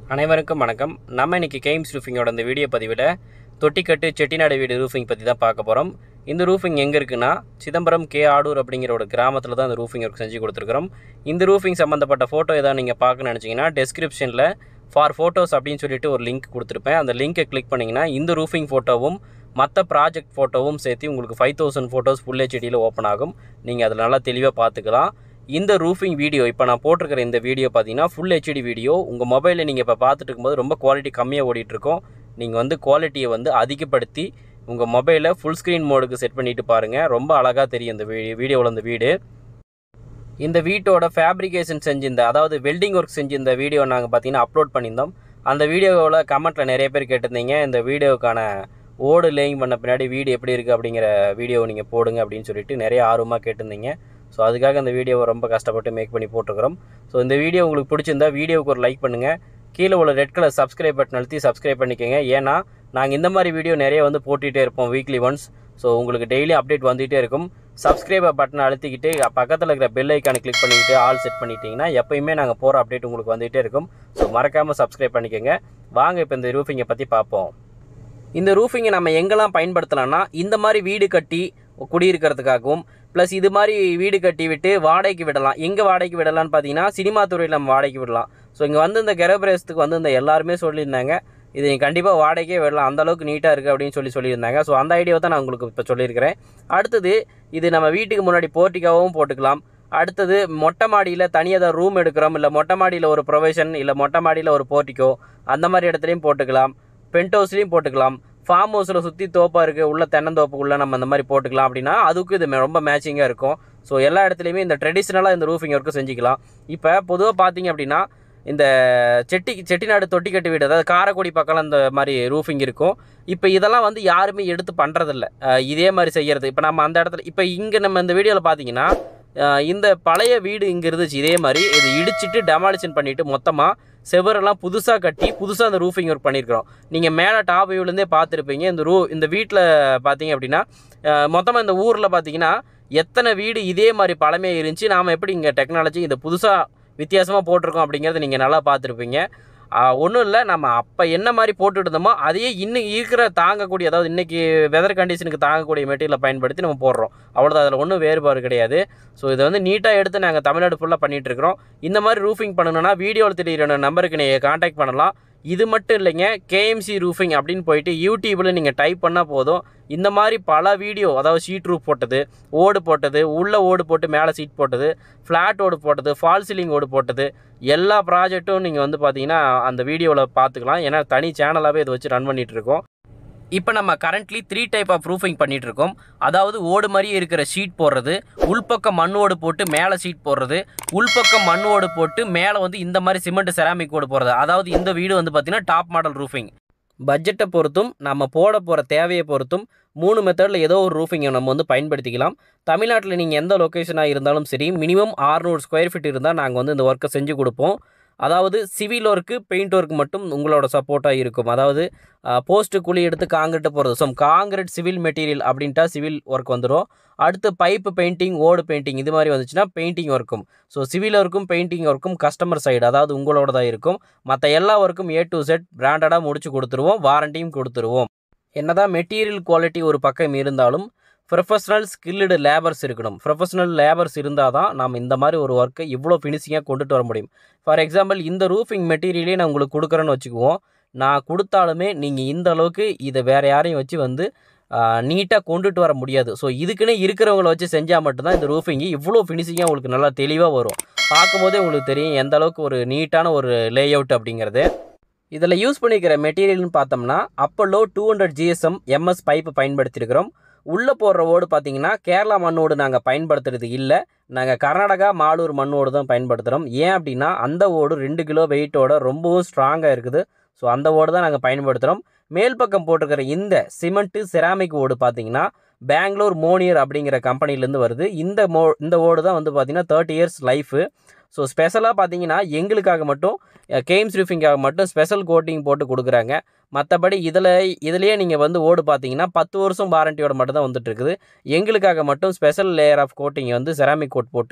அனைவருக்கும் வணக்கம் நம்ம இன்னைக்கு கெய்ம்ஸ் ரூஃபிங்கோட இந்த வீடியோ பதிவில் தொட்டிக்கட்டு செட்டிநாடு வீடு ரூஃபிங் பற்றி தான் பார்க்க போகிறோம் இந்த ரூஃபிங் எங்கே இருக்குன்னா சிதம்பரம் கே ஆடூர் அப்படிங்கிற ஒரு கிராமத்தில் தான் இந்த ரூஃபிங் ஒர்க் செஞ்சு கொடுத்துருக்குறோம் இந்த ரூஃபிங் சம்மந்தப்பட்ட ஃபோட்டோ எதாவது நீங்கள் பார்க்கணும்னு நினச்சிங்கன்னா டெஸ்கிரிப்ஷனில் ஃபார் ஃபோட்டோஸ் அப்படின்னு சொல்லிட்டு ஒரு லிங்க் கொடுத்துருப்பேன் அந்த லிங்கை கிளிக் பண்ணிங்கன்னா இந்த ரூஃபிங் ஃபோட்டோவும் மற்ற ப்ராஜெக்ட் ஃபோட்டோவும் சேர்த்து உங்களுக்கு ஃபைவ் தௌசண்ட் ஃபோட்டோஸ் ஃபுல் ஹெச்டியில் ஓப்பன் ஆகும் நீங்கள் அதில் நல்லா தெளிவாக பார்த்துக்கலாம் இந்த ரூஃபிங் வீடியோ இப்போ நான் போட்டிருக்கிற இந்த வீடியோ பார்த்தீங்கன்னா ஃபுல் ஹெச்டி வீடியோ உங்கள் மொபைலில் நீங்கள் இப்போ பார்த்துட்டு இருக்கும்போது ரொம்ப குவாலிட்டி கம்மியாக ஓடிட்டுருக்கோம் நீங்கள் வந்து குவாலிட்டியை வந்து அதிகப்படுத்தி உங்கள் மொபைலை ஃபுல் ஸ்க்ரீன் மோடுக்கு செட் பண்ணிட்டு பாருங்கள் ரொம்ப அழகாக தெரியும் இந்த வீ வீடியோவில் இந்த வீடு இந்த வீட்டோட ஃபேப்ரிகேஷன் செஞ்சிருந்த அதாவது வெல்டிங் ஒர்க் செஞ்சிருந்த வீடியோ நாங்கள் பார்த்தீங்கன்னா அப்லோட் பண்ணியிருந்தோம் அந்த வீடியோவில் கமெண்ட்டில் நிறைய பேர் கேட்டிருந்தீங்க இந்த வீடியோக்கான ஓடு லேயிங் பண்ண பின்னாடி வீடு எப்படி இருக்குது அப்படிங்கிற வீடியோ நீங்கள் போடுங்க அப்படின்னு சொல்லிட்டு நிறைய ஆர்வமாக கேட்டிருந்தீங்க ஸோ அதுக்காக இந்த வீடியோவை ரொம்ப கஷ்டப்பட்டு மேக் பண்ணி போட்டிருக்கிறோம் ஸோ இந்த வீடியோ உங்களுக்கு பிடிச்சிருந்தா வீடியோவுக்கு ஒரு லைக் பண்ணுங்கள் கீழே உள்ள ரெட் கலர் சப்ஸ்கிரைப் பட்டன் அழுத்தி சப்ஸ்கிரைப் பண்ணிக்கோங்க ஏன்னா நாங்கள் இந்த மாதிரி வீடியோ நிறைய வந்து போட்டுகிட்டே இருப்போம் வீக்லி ஒன்ஸ் ஸோ உங்களுக்கு டெய்லி அப்டேட் வந்துகிட்டே இருக்கும் சப்ஸ்கிரைபர் பட்டனை அழுத்திக்கிட்டு பக்கத்தில் இருக்கிற பெல் ஐக்கானை கிளிக் பண்ணிக்கிட்டு ஆல் செட் பண்ணிட்டீங்கன்னா எப்பயுமே நாங்கள் போகிற அப்டேட் உங்களுக்கு வந்துகிட்டே இருக்கும் ஸோ மறக்காமல் சப்ஸ்கிரைப் பண்ணிக்கோங்க வாங்க இப்போ இந்த ரூஃபிங்கை பற்றி பார்ப்போம் இந்த ரூஃபிங்கை நம்ம எங்கெல்லாம் பயன்படுத்தலாம்னா இந்த மாதிரி வீடு கட்டி குடியிருக்கிறதுக்காகவும் ப்ளஸ் இது மாதிரி வீடு கட்டி விட்டு வாடகைக்கு விடலாம் எங்கே வாடகைக்கு விடலாம்னு பார்த்தீங்கன்னா சினிமா துறையில் நம்ம வாடகைக்கு விடலாம் ஸோ இங்கே வந்து இந்த கெரபிரேசத்துக்கு வந்து இந்த எல்லாருமே சொல்லியிருந்தாங்க இது நீங்கள் கண்டிப்பாக வாடகைக்கே விடலாம் அந்த அளவுக்கு நீட்டாக இருக்குது அப்படின்னு சொல்லி சொல்லியிருந்தாங்க ஸோ அந்த ஐடியாவை தான் நான் உங்களுக்கு இப்போ சொல்லியிருக்கிறேன் அடுத்தது இது நம்ம வீட்டுக்கு முன்னாடி போர்ட்டிக்காவும் போட்டுக்கலாம் அடுத்தது மொட்டை மாடியில் தனியாக தான் ரூம் எடுக்கிறோம் இல்லை மொட்டை மாடியில் ஒரு ப்ரொவிஷன் இல்லை மொட்டை மாடியில் ஒரு போர்ட்டிக்கோ அந்த மாதிரி இடத்துலையும் போட்டுக்கலாம் பென்ட் ஹவுஸ்லேயும் போட்டுக்கலாம் ஃபார்ம் ஹவுஸில் சுற்றி தோப்பாக இருக்குது உள்ள தென்னந்தோப்புக்குள்ளே நம்ம அந்த மாதிரி போட்டுக்கலாம் அப்படின்னா அதுக்கு இது மே- ரொம்ப மேட்சிங்காக இருக்கும் ஸோ எல்லா இடத்துலையுமே இந்த ட்ரெடிஷ்னலாக இந்த ரூஃபிங் ஒர்க்கு செஞ்சுக்கலாம் இப்போ பொதுவாக பார்த்தீங்க அப்படின்னா இந்த செட்டி செட்டிநாடு தொட்டி கட்டி வீடு அதாவது காரைக்குடி பக்கம் இந்த மாதிரி ரூஃபிங் இருக்கும் இப்போ இதெல்லாம் வந்து யாருமே எடுத்து பண்ணுறதில்ல இதே மாதிரி செய்கிறது இப்போ நம்ம அந்த இடத்துல இப்போ இங்கே நம்ம இந்த வீடியோவில் பார்த்தீங்கன்னா அஹ், இந்த பழைய வீடு இங்கே இருந்துச்சு இதே மாதிரி இது இடிச்சிட்டு டெமாலிஷன் பண்ணிவிட்டு மொத்தமாக செவரெல்லாம் புதுசாக கட்டி புதுசாக அந்த ரூஃபிங் ஒர்க் பண்ணியிருக்கிறோம் நீங்கள் மேலே டாப் வியூலேருந்தே பார்த்துருப்பீங்க இந்த ரூ இந்த வீட்டில் பார்த்தீங்க அப்படின்னா மொத்தமாக இந்த ஊரில் பார்த்தீங்கன்னா எத்தனை வீடு இதே மாதிரி பழமையாக இருந்துச்சு நாம் எப்படி இங்கே டெக்னாலஜி இதை புதுசாக வித்தியாசமாக போட்டிருக்கோம் அப்படிங்கிறத நீங்கள் நல்லா பார்த்துருப்பீங்க ஒன்றும் இல்லை நம்ம அப்போ என்ன மாதிரி போட்டுட்டு இருந்தோமோ அதையே இன்னும் இருக்கிற தாங்கக்கூடிய அதாவது இன்றைக்கி வெதர் கண்டிஷனுக்கு தாங்கக்கூடிய மெட்டீரியலை பயன்படுத்தி நம்ம போடுறோம் அவ்வளோதான் அதில் ஒன்றும் வேறுபாடு கிடையாது ஸோ இதை வந்து நீட்டாக எடுத்து நாங்கள் தமிழ்நாடு ஃபுல்லாக பண்ணிகிட்டு இருக்கிறோம் இந்த மாதிரி ரூஃபிங் பண்ணணும்னா வீடியோவில் தெரியுற நம்பருக்கு நீங்கள் காண்டாக்ட் பண்ணலாம் இது மட்டும் இல்லைங்க கேஎம்சி ரூஃபிங் அப்படின்னு போயிட்டு யூடியூப்பில் நீங்கள் டைப் பண்ணால் போதும் இந்த மாதிரி பல வீடியோ அதாவது ஷீட் ரூஃப் போட்டது ஓடு போட்டது உள்ளே ஓடு போட்டு மேலே சீட் போட்டது ஃப்ளாட் ஓடு போட்டது ஃபால் சீலிங் ஓடு போட்டது எல்லா ப்ராஜெக்ட்டும் நீங்கள் வந்து பார்த்தீங்கன்னா அந்த வீடியோவில் பார்த்துக்கலாம் ஏன்னா தனி சேனலாகவே இதை வச்சு ரன் பண்ணிட்டு இருக்கோம் இப்போ நம்ம currently three type of roofing பண்ணிட்டு இருக்கோம் அதாவது ஓடு மாதிரி இருக்கிற ஷீட் போடுறது உள்பக்கம் மண் ஓடு போட்டு மேலே ஷீட் போடுறது உள்பக்கம் மண் ஓடு போட்டு மேலே வந்து இந்த மாதிரி சிமெண்ட் செராமிக் ஓடு போடுறது அதாவது இந்த வீடு வந்து பார்த்தீங்கன்னா டாப் மாடல் ரூஃபிங் பட்ஜெட்டை பொறுத்தும் நம்ம போட போகிற தேவையை பொறுத்தும் மூணு மெத்தடில் ஏதோ ஒரு ரூஃபிங்கை நம்ம வந்து பயன்படுத்திக்கலாம் தமிழ்நாட்டில் நீங்கள் எந்த லொக்கேஷனாக இருந்தாலும் சரி மினிமம் 600 ஸ்கொயர் ஃபீட் இருந்தால் நாங்கள் வந்து இந்த ஒர்க்கை செஞ்சு கொடுப்போம் அதாவது சிவில் ஒர்க்கு பெயிண்ட் ஒர்க் மட்டும் உங்களோட சப்போர்ட்டாக இருக்கும் அதாவது போஸ்ட்டு குழி எடுத்து காங்கிரீட்டு போகிறது ஸோ காங்கிரீட் சிவில் மெட்டீரியல் அப்படின்ட்டா சிவில் ஒர்க் வந்துடும் அடுத்து பைப்பு பெயிண்டிங் ஓடு பெயிண்டிங் இது மாதிரி வந்துச்சுன்னா பெயிண்டிங் ஒர்க்கும் ஸோ சிவில் ஒர்க்கும் பெயிண்டிங் ஒர்க்கும் கஸ்டமர் சைடு அதாவது உங்களோட தான் இருக்கும் மற்ற எல்லா ஒர்க்கும் ஏ டு செட் பிராண்டடாக முடிச்சு கொடுத்துருவோம் வாரண்டியும் கொடுத்துருவோம் என்னதான் மெட்டீரியல் குவாலிட்டி ஒரு பக்கம் இருந்தாலும் ப்ரொஃபஷனல் ஸ்கில்டு லேபர்ஸ் இருக்கணும் ப்ரொஃபஷனல் லேபர்ஸ் இருந்தால் தான் நம்ம இந்த மாதிரி ஒரு ஒர்க்கை இவ்வளோ ஃபினிஷிங்காக கொண்டுட்டு வர முடியும் ஃபார் எக்ஸாம்பிள் இந்த ரூஃபிங் மெட்டீரியலே நான் உங்களுக்கு கொடுக்குறேன்னு வச்சுக்குவோம் நான் கொடுத்தாலுமே நீங்கள் இந்த அளவுக்கு இதை வேறு யாரையும் வச்சு வந்து நீட்டாக கொண்டுட்டு வர முடியாது ஸோ இதுக்குன்னே இருக்கிறவங்கள வச்சு செஞ்சால் மட்டும்தான் இந்த ரூஃபிங்கு இவ்வளோ ஃபினிஷிங்காக உங்களுக்கு நல்லா தெளிவாக வரும் பார்க்கும்போதே உங்களுக்கு தெரியும் எந்த அளவுக்கு ஒரு நீட்டான ஒரு லே அவுட் அப்படிங்கிறது இதில் யூஸ் பண்ணிக்கிற மெட்டீரியல்னு பார்த்தோம்னா Apollo two hundred GSM MS pipe பயன்படுத்தியிருக்கிறோம் உள்ளே போடுற ஓடு பார்த்தீங்கன்னா கேரளா மண்ணோடு நாங்கள் பயன்படுத்துறது இல்லை நாங்கள் கர்நாடகா மாலூர் மண்ணோடு தான் பயன்படுத்துகிறோம் ஏன் அப்படின்னா அந்த ஓடு ரெண்டு கிலோ வெயிட்டோட ரொம்பவும் ஸ்ட்ராங்காக இருக்குது ஸோ அந்த ஓடு தான் நாங்கள் பயன்படுத்துகிறோம் மேல் பக்கம் போட்டிருக்கிற இந்த சிமெண்ட்டு செராமிக் ஓடு பார்த்தீங்கன்னா பெங்களூர் மோனியர் அப்படிங்கிற கம்பெனிலேருந்து வருது இந்த மோ இந்த ஓடு தான் வந்து பார்த்தீங்கன்னா தேர்ட்டி இயர்ஸ் லைஃபு ஸோ ஸ்பெஷலாக பார்த்தீங்கன்னா எங்களுக்காக மட்டும் கேம்ஸ் ரூஃபிங்காக மட்டும் ஸ்பெஷல் கோட்டிங் போட்டு கொடுக்குறாங்க மற்றபடி இதில் இதுலேயே நீங்கள் வந்து ஓடு பார்த்தீங்கன்னா பத்து வருஷம் வாரண்டியோட மட்டும் தான் வந்துட்டு இருக்குது எங்களுக்காக மட்டும் ஸ்பெஷல் லேயர் ஆஃப் கோட்டிங் வந்து செராமிக் கோட் போட்டு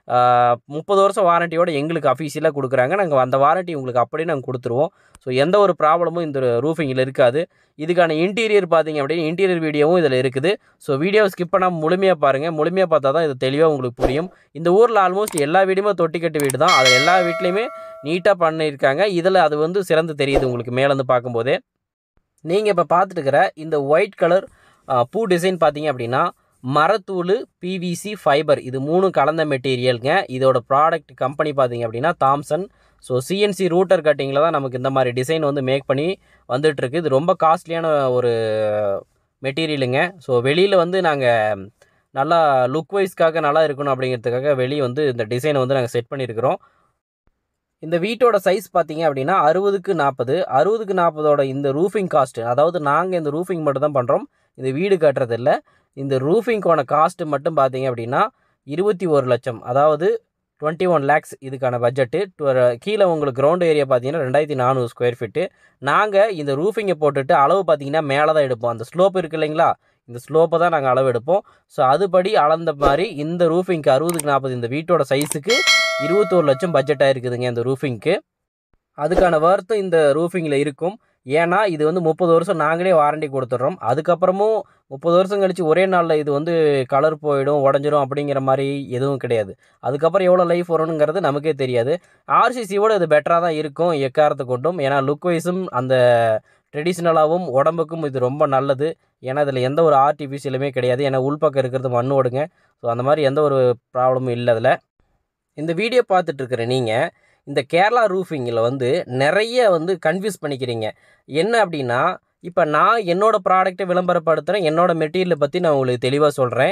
முப்பது வருஷம் வாரண்டியோட எங்களுக்கு அஃபீஷியலாக கொடுக்குறாங்க நாங்கள் அந்த வாரண்டி உங்களுக்கு அப்படியே நாங்கள் கொடுத்துருவோம் ஸோ எந்த ஒரு ப்ராப்ளமும் இந்த ரூஃபிங்கில் இருக்காது இதுக்கான இன்டீரியர் பார்த்தீங்க அப்படின்னா இன்டீரியர் வீடியோவும் இதில் இருக்குது ஸோ வீடியோவை ஸ்கிப் பண்ணாமல் முழுமையாக பாருங்கள் முழுமையாக பார்த்தா தான் இது தெளிவாக உங்களுக்கு புரியும் இந்த ஊரில் ஆல்மோஸ்ட் எல்லா வீடுமே தொட்டிக்கட்டு வீடு தான் அது எல்லா வீட்லேயுமே நீட்டாக பண்ணியிருக்காங்க இதில் அது வந்து சிறந்து தெரியுது உங்களுக்கு மேலேருந்து பார்க்கும்போதே நீங்கள் இப்போ பார்த்துட்டு இருக்கிற இந்த ஒயிட் கலர் பூ டிசைன் பார்த்தீங்க அப்படின்னா மரத்தூள் பிவிசி ஃபைபர் இது மூணு கலந்த மெட்டீரியலுங்க இதோட ப்ராடக்ட் கம்பெனி பார்த்தீங்க அப்படின்னா தாம்சன் ஸோ சிஎன்சி ரூட்டர் கட்டிங்கில் தான் நமக்கு இந்த மாதிரி டிசைன் வந்து மேக் பண்ணி வந்துட்டுருக்கு இது ரொம்ப காஸ்ட்லியான ஒரு மெட்டீரியலுங்க ஸோ வெளியில் வந்து நாங்கள் நல்லா லுக் வைஸ்க்காக நல்லா இருக்கணும் அப்படிங்கிறதுக்காக வெளியே வந்து இந்த டிசைனை வந்து நாங்கள் செட் பண்ணியிருக்கிறோம் இந்த வீட்டோட சைஸ் பார்த்தீங்க அப்படின்னா அறுபதுக்கு நாற்பது அறுபதுக்கு நாற்பதோட இந்த ரூஃபிங் காஸ்ட்டு அதாவது நாங்கள் இந்த ரூஃபிங் மட்டும் தான் பண்ணுறோம் இந்த வீடு கட்டுறதில்ல இந்த ரூஃபிங்க்கான காஸ்ட்டு மட்டும் பார்த்தீங்க அப்படின்னா இருபத்தி ஒரு லட்சம் அதாவது டுவெண்ட்டி ஒன் லேக்ஸ் இதுக்கான பட்ஜெட்டு கீழே உங்களுக்கு கிரவுண்ட் ஏரியா பார்த்தீங்கன்னா ரெண்டாயிரத்தி நானூறு ஸ்கொயர் ஃபீட்டு நாங்கள் இந்த ரூஃபிங்கை போட்டுட்டு அளவு பார்த்தீங்கன்னா மேலே தான் எடுப்போம் அந்த ஸ்லோப் இருக்கு இல்லைங்களா இந்த ஸ்லோப்பை தான் நாங்கள் அளவு எடுப்போம் ஸோ அதுபடி அளந்த மாதிரி இந்த ரூஃபிங்க்கு அறுபதுக்கு நாற்பது இந்த வீட்டோட சைஸுக்கு இருபத்தோரு லட்சம் பட்ஜெட்டாக இருக்குதுங்க இந்த ரூஃபிங்க்கு அதுக்கான வர்த்தம் இந்த ரூஃபிங்கில் இருக்கும் ஏன்னா இது வந்து முப்பது வருஷம் நாங்களே வாரண்டி கொடுத்துட்றோம் அதுக்கப்புறமும் முப்பது வருஷம் கழித்து ஒரே நாளில் இது வந்து கலர் போயிடும் உடஞ்சிரும் அப்படிங்கிற மாதிரி எதுவும் கிடையாது அதுக்கப்புறம் எவ்வளோ லைஃப் வரும்ங்கிறது நமக்கே தெரியாது ஆர்சிசியோட இது பெட்டராக தான் இருக்கும் எக்காரத்தை கொண்டும் ஏன்னா லுக் வைஸும் அந்த ட்ரெடிஷ்னலாகவும் உடம்புக்கும் இது ரொம்ப நல்லது ஏன்னா இதில் எந்த ஒரு ஆர்டிஃபிஷியலுமே கிடையாது ஏன்னா உள்பக்கம் இருக்கிறது மண் ஓடுங்க ஸோ அந்த மாதிரி எந்த ஒரு ப்ராப்ளமும் இல்லை அதில் இந்த வீடியோ பார்த்துட்டு இருக்கிற நீங்கள் இந்த கேரளா ரூஃபிங்கில் வந்து நிறைய வந்து கன்ஃபியூஸ் பண்ணிக்கிறீங்க என்ன அப்படின்னா இப்போ நான் என்னோடய ப்ராடக்ட்டை விளம்பரப்படுத்துகிறேன் என்னோடய மெட்டீரியலை பற்றி நான் உங்களுக்கு தெளிவாக சொல்கிறேன்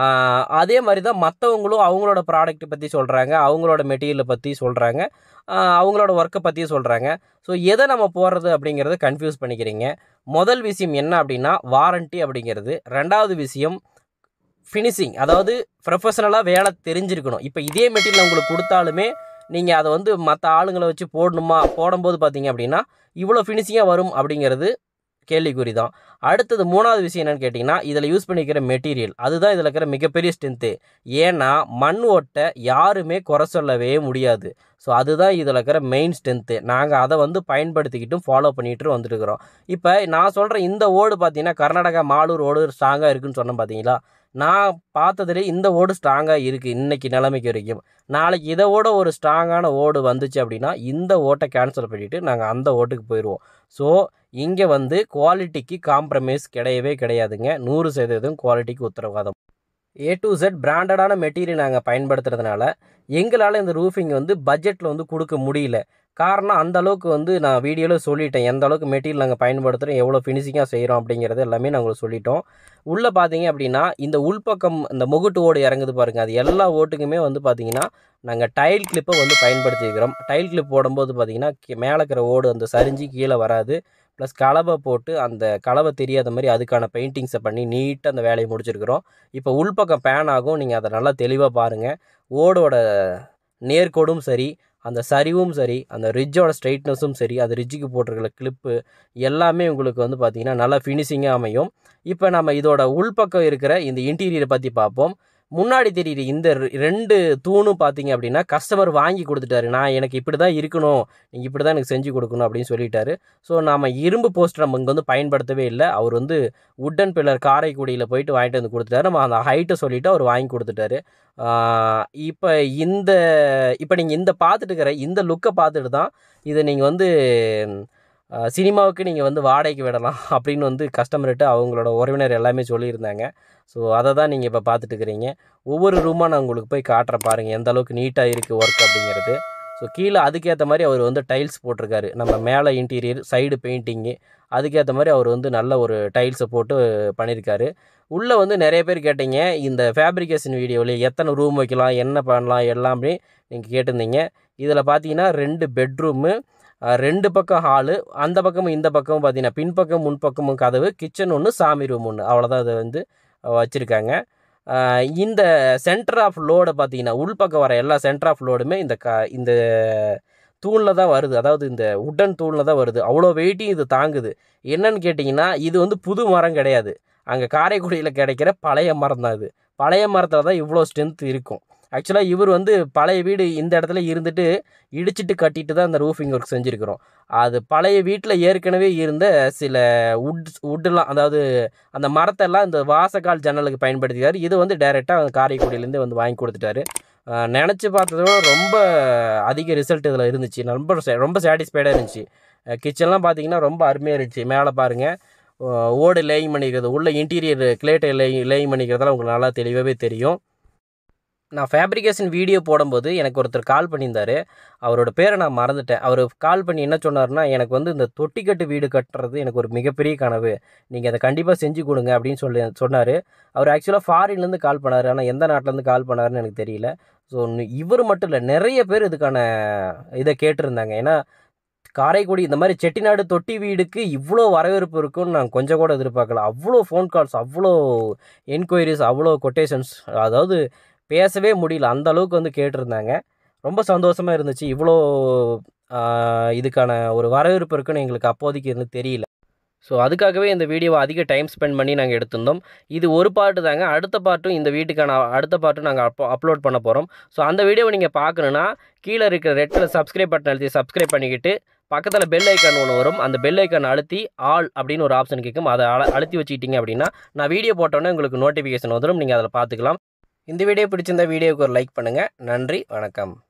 அதே மாதிரி தான் மற்றவங்களும் அவங்களோட ப்ராடக்ட்டை பற்றி சொல்கிறாங்க அவங்களோட மெட்டீரியலை பற்றி சொல்கிறாங்க அவங்களோட ஒர்க்கை பற்றியும் சொல்கிறாங்க ஸோ எதை நம்ம போடுறது அப்படிங்கிறத கன்ஃபியூஸ் பண்ணிக்கிறீங்க முதல் விஷயம் என்ன அப்படின்னா வாரண்ட்டி அப்படிங்கிறது ரெண்டாவது விஷயம் ஃபினிஷிங் அதாவது ப்ரொஃபஷனலாக வேலை தெரிஞ்சிருக்கணும் இப்போ இதே மெட்டீரியல் உங்களுக்கு கொடுத்தாலுமே நீங்கள் அதை வந்து மற்ற ஆளுங்களை வச்சு போடணுமா போடும்போது பார்த்தீங்க அப்படின்னா இவ்வளோ ஃபினிஷிங்காக வரும் அப்படிங்கிறது கேள்விக்குறி தான் அடுத்தது மூணாவது விஷயம் என்னென்னு கேட்டிங்கன்னா இதில் யூஸ் பண்ணிக்கிற மெட்டீரியல் அதுதான் இதில் இருக்கிற மிகப்பெரிய ஸ்ட்ரென்த்து ஏன்னா மண் ஓட்டை யாருமே குறை சொல்லவே முடியாது ஸோ அதுதான் இதில் இருக்கிற மெயின் ஸ்ட்ரென்த்து நாங்கள் அதை வந்து பயன்படுத்திக்கிட்டும் ஃபாலோ பண்ணிகிட்டு வந்துருக்கிறோம் இப்போ நான் சொல்கிற இந்த ஓடு பார்த்தீங்கன்னா கர்நாடகா மாலூர் ஓடு ஸ்ட்ராங்காக இருக்குன்னு சொன்னேன் பார்த்தீங்களா நான் பார்த்ததுலே இந்த ஓடு ஸ்ட்ராங்காக இருக்குது இன்றைக்கி நிலைமைக்கு வரைக்கும் நாளைக்கு இதை விட ஒரு ஸ்ட்ராங்கான ஓடு வந்துச்சு அப்படின்னா இந்த ஓட்டை கேன்சல் பண்ணிவிட்டு நாங்கள் அந்த ஓட்டுக்கு போயிடுவோம் ஸோ இங்கே வந்து குவாலிட்டிக்கு காம்ப்ரமைஸ் கிடையவே கிடையாதுங்க நூறு சதவீதம் குவாலிட்டிக்கு உத்தரவாதம் ஏ டு செட் பிராண்டடான மெட்டீரியல் நாங்கள் பயன்படுத்துறதுனால எங்களால் இந்த ரூஃபிங் வந்து பட்ஜெட்டில் வந்து கொடுக்க முடியல காரணம் அந்த அளவுக்கு வந்து நான் வீடியோவில் சொல்லிட்டேன் எந்த அளவுக்கு மெட்டீரியல் நாங்கள் பயன்படுத்துகிறோம் எவ்வளோ ஃபினிஷிங்காக செய்கிறோம் அப்படிங்கிறது எல்லாமே நாங்கள் சொல்லிட்டோம் உள்ளே பார்த்தீங்க அப்படின்னா இந்த உள்பக்கம் இந்த முகுட்டு ஓடு இறங்குது பாருங்கள் அது எல்லா ஓட்டுக்குமே வந்து பார்த்தீங்கன்னா நாங்கள் டைல் கிளிப்பை வந்து பயன்படுத்திக்கிறோம் டைல் கிளிப் போடும்போது பார்த்தீங்கன்னா மேலே இருக்கிற ஓடு அந்த சரிஞ்சு கீழே வராது ப்ளஸ் கலவை போட்டு அந்த கலவை தெரியாத மாதிரி அதுக்கான பெயிண்டிங்ஸை பண்ணி நீட்டாக அந்த வேலையை முடிச்சிருக்கிறோம் இப்போ உள்பக்கம் பேன் ஆகும் நீங்கள் அதை நல்லா தெளிவாக பாருங்கள் ஓடோட நேர்கோடும் சரி அந்த சரிவும் சரி அந்த ரிட்ஜோட ஸ்ட்ரைட்னஸும் சரி அது ரிட்ஜுக்கு போட்டிருக்கிற கிளிப்பு எல்லாமே உங்களுக்கு வந்து பார்த்திங்கன்னா நல்லா ஃபினிஷிங்காக அமையும் இப்போ நம்ம இதோட உள்பக்கம் இருக்கிற இந்த இன்டீரியரை பற்றி பார்ப்போம் முன்னாடி தெரியுது இந்த ரெண்டு தூணும் பார்த்தீங்க அப்படின்னா கஸ்டமர் வாங்கி கொடுத்துட்டாரு நான் எனக்கு இப்படி தான் இருக்கணும் நீங்கள் இப்படி தான் எனக்கு செஞ்சு கொடுக்கணும் அப்படின்னு சொல்லிட்டாரு ஸோ நாம் இரும்பு போஸ்டர் நம்ம இங்கே வந்து பயன்படுத்தவே இல்லை அவர் வந்து உட்டன் பில்லர் காரைக்குடியில் போயிட்டு வாங்கிட்டு வந்து கொடுத்துட்டாரு நம்ம அந்த ஹைட்டை சொல்லிவிட்டு அவர் வாங்கி கொடுத்துட்டாரு இப்போ இந்த இப்போ நீங்கள் இந்த பார்த்துட்டு இருக்கிற இந்த லுக்கை பார்த்துட்டு தான் இதை நீங்கள் வந்து சினிமாவுக்கு நீங்கள் வந்து வாடகைக்கு விடலாம் அப்படின்னு வந்து கஸ்டமர்கிட்ட அவங்களோட உறவினர் எல்லாமே சொல்லியிருந்தாங்க ஸோ அதை தான் நீங்கள் இப்போ பார்த்துட்டு இருக்கிறீங்க ஒவ்வொரு ரூமாக நான் உங்களுக்கு போய் காட்டுற பாருங்கள் எந்த அளவுக்கு நீட்டாக இருக்குது ஒர்க் அப்படிங்கிறது ஸோ கீழே அதுக்கேற்ற மாதிரி அவர் வந்து டைல்ஸ் போட்டிருக்காரு நம்ம மேலே இன்டீரியர் சைடு பெயிண்டிங்கு அதுக்கேற்ற மாதிரி அவர் வந்து நல்ல ஒரு டைல்ஸை போட்டு பண்ணியிருக்காரு உள்ளே வந்து நிறைய பேர் கேட்டீங்க இந்த ஃபேப்ரிகேஷன் வீடியோவில் எத்தனை ரூம் வைக்கலாம் என்ன பண்ணலாம் எல்லாமே நீங்கள் கேட்டிருந்தீங்க இதில் பார்த்தீங்கன்னா ரெண்டு பெட்ரூமு ரெண்டு பக்கம் ஹாலு அந்த பக்கமும் இந்த பக்கமும் பார்த்தீங்கன்னா பின்பக்கம் முன்பக்கமும் கதவு கிச்சன் ஒன்று சாமி ரூம் ஒன்று அவ்வளோதான் அதை வந்து வச்சுருக்காங்க இந்த சென்டர் ஆஃப் லோடை பார்த்தீங்கன்னா உள்பக்கம் வர எல்லா சென்டர் ஆஃப் லோடுமே இந்த க இந்த தூணில் தான் வருது அதாவது இந்த உட்டன் தூணில் தான் வருது அவ்வளோ வெயிட்டையும் இது தாங்குது என்னன்னு கேட்டிங்கன்னா இது வந்து புது மரம் கிடையாது அங்கே காரைக்குடியில் கிடைக்கிற பழைய மரம் தான் இது பழைய மரத்தில் தான் இவ்வளோ ஸ்ட்ரென்த் இருக்கும் ஆக்சுவலாக இவர் வந்து பழைய வீடு இந்த இடத்துல இருந்துட்டு இடிச்சிட்டு கட்டிட்டு தான் அந்த ரூஃபிங் ஒர்க் செஞ்சுருக்கிறோம் அது பழைய வீட்டில் ஏற்கனவே இருந்த சில உட் உட்டுலாம் அதாவது அந்த மரத்தெல்லாம் இந்த வாசக்கால் ஜன்னலுக்கு பயன்படுத்திக்காரு இது வந்து டைரெக்டாக காரைக்குடியிலேருந்து வந்து வாங்கி கொடுத்துட்டாரு நினச்சி பார்த்ததோட ரொம்ப அதிக ரிசல்ட் இதில் இருந்துச்சு ரொம்ப sa- ரொம்ப சாட்டிஸ்ஃபைடாக இருந்துச்சு கிச்சன்லாம் பார்த்தீங்கன்னா ரொம்ப அருமையாக இருந்துச்சு மேலே பாருங்கள் ஓடு லேயிங் பண்ணிக்கிறது உள்ள இன்டீரியர் கிளேட்டை லே லேயிங் பண்ணிக்கிறதெல்லாம் உங்களுக்கு நல்லா தெளிவாகவே தெரியும் நான் ஃபேப்ரிகேஷன் வீடியோ போடும்போது எனக்கு ஒருத்தர் கால் பண்ணியிருந்தார் அவரோட பேரை நான் மறந்துட்டேன் அவர் கால் பண்ணி என்ன சொன்னார்னா எனக்கு வந்து இந்த தொட்டிக்கட்டு வீடு கட்டுறது எனக்கு ஒரு மிகப்பெரிய கனவு நீங்கள் அதை கண்டிப்பாக செஞ்சு கொடுங்க அப்படின்னு சொல்லி சொன்னார் அவர் ஆக்சுவலாக ஃபாரின்லேருந்து கால் பண்ணார் ஆனால் எந்த நாட்டிலேருந்து கால் பண்ணாருன்னு எனக்கு தெரியல ஸோ இவர் மட்டும் இல்லை நிறைய பேர் இதுக்கான இதை கேட்டிருந்தாங்க ஏன்னா காரைக்குடி இந்த மாதிரி செட்டிநாடு தொட்டி வீடுக்கு இவ்வளோ வரவேற்பு இருக்குன்னு நான் கொஞ்சம் கூட எதிர்பார்க்கல அவ்வளோ ஃபோன் கால்ஸ் அவ்வளோ என்கொயரிஸ் அவ்வளோ கொட்டேஷன்ஸ் அதாவது பேசவே முடியல அந்த அளவுக்கு வந்து கேட்டிருந்தாங்க ரொம்ப சந்தோஷமாக இருந்துச்சு இவ்வளோ ஆஹ், இதுக்கான ஒரு வரவேற்பு இருக்குன்னு எங்களுக்கு அப்போதைக்கு இருந்து தெரியல ஸோ அதுக்காகவே இந்த வீடியோவை அதிக டைம் ஸ்பெண்ட் பண்ணி நாங்கள் எடுத்திருந்தோம் இது ஒரு பாட்டு தாங்க அடுத்த பாட்டும் இந்த வீட்டுக்கான அடுத்த பாட்டும் நாங்கள் அப்போ அப்லோட் பண்ண போகிறோம் ஸோ அந்த வீடியோவை நீங்கள் பார்க்கணுன்னா கீழே இருக்கிற ரெட்டில் சப்ஸ்கிரைப் பட்டன் அழுத்தி சப்ஸ்கிரைப் பண்ணிக்கிட்டு பக்கத்தில் பெல் ஐக்கான் ஒன்று வரும் அந்த பெல் ஐக்கான் அழுத்தி ஆல் அப்படின்னு ஒரு ஆப்ஷன் கேட்கும் அதை அழ அழுத்தி வச்சுக்கிட்டீங்க அப்படின்னா நான் வீடியோ போட்டோன்னே உங்களுக்கு நோட்டிஃபிகேஷன் வந்துடும் நீங்கள் அதில் பார்த்துக்கலாம் இந்த வீடியோ பிடிச்சிருந்தா வீடியோவுக்கு ஒரு லைக் பண்ணுங்கள் நன்றி வணக்கம்